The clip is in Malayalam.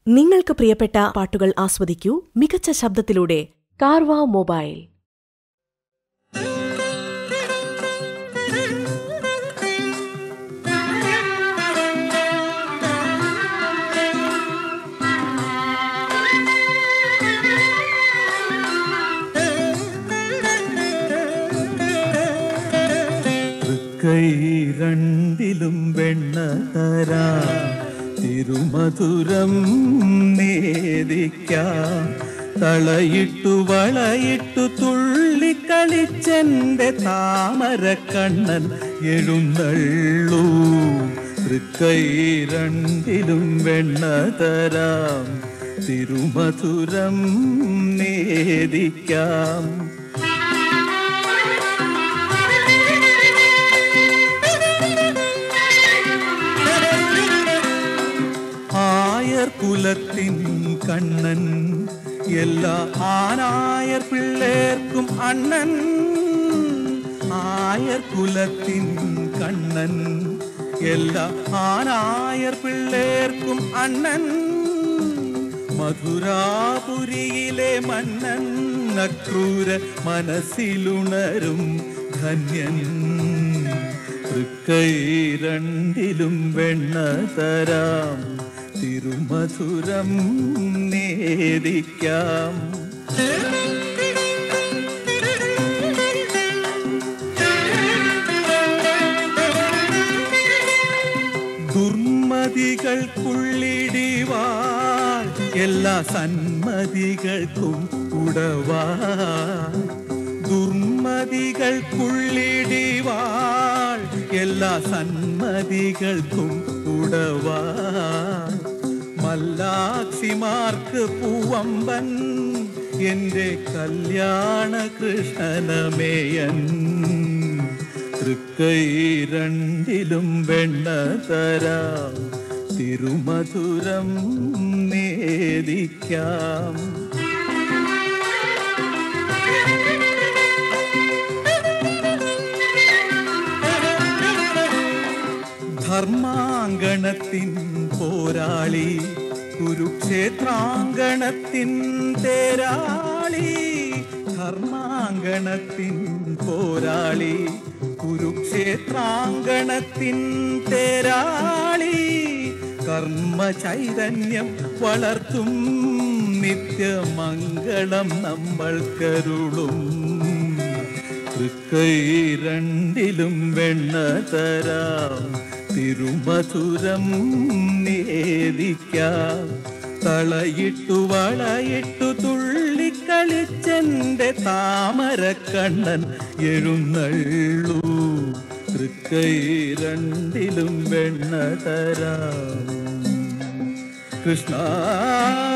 നിങ്ങൾക്ക് പ്രിയപ്പെട്ട പാട്ടുകൾ ആസ്വദിക്കൂ മികച്ച ശബ്ദത്തിലൂടെ കാർവ മൊബൈൽ കൈ രണ്ടിലും വെണ്ണ തരാം തിരുമധുരം നേദിക്കാം തളയിട്ടു വളയിട്ടു തുള്ളിക്കളിച്ചെന്റെ താമരക്കണ്ണൻ എഴുന്നള്ളൂ തൃക്കൈ രണ്ടിലും വെണ്ണ തരാം തിരുമധുരം നേദിക്കാം ആയർ കുലത്തിൻ കണ്ണൻ എല്ലാ ആനായർ പിള്ളേർക്കും അണ്ണൻ ആയർ കുലത്തിൻ കണ്ണൻ എല്ലാ ആനായർ പിള്ളേർക്കും അണ്ണൻ മധുരാപുരിയിലെ മന്നൻ അക്രൂര മനസ്സിലുണരും ധന്യൻ തൃക്കൈ രണ്ടിലും വെണ്ണ തരാം തിരുമധുരം നേദിക്കാം ദുർമതികൾക്കുള്ളിടിവാൾ എല്ലാ സന്മതികൾക്കും ഉടവാ ദുർമതികൾക്കുള്ളിടിവാൾ എല്ലാ സന്മതികൾക്കും ഉടവാ മല്ലാക്ഷിമാർക്ക് പൂവമ്പൻ എന്റെ കല്യാണ കൃഷ്ണനമേയൻ തൃക്കൈ രണ്ടിലും വെണ്ണ തരാം തിരുമധുരം നേദിക്കാം ധർമാങ്കണത്തിൻ പോരാളി കുരുക്ഷേത്രാങ്കണത്തിൻ തേരാളി ധർമാങ്കണത്തിൻ പോരാളി കുരുക്ഷേത്രാങ്കണത്തിൻ തേരാളി കർമ്മ ചൈതന്യം വളർത്തും നിത്യമംഗളം നമ്മൾ കരുളും തൃക്കൈ രണ്ടിലും വെണ്ണ തരാം തിരുമധുരം നേദിക്കാം തളയിട്ടു വളയിട്ടു തുള്ളിക്കളിച്ചെന്റെ താമരക്കണ്ണൻ എഴുന്നള്ളൂ തൃക്കൈ രണ്ടിലും വെണ്ണ തരാം കൃഷ്ണ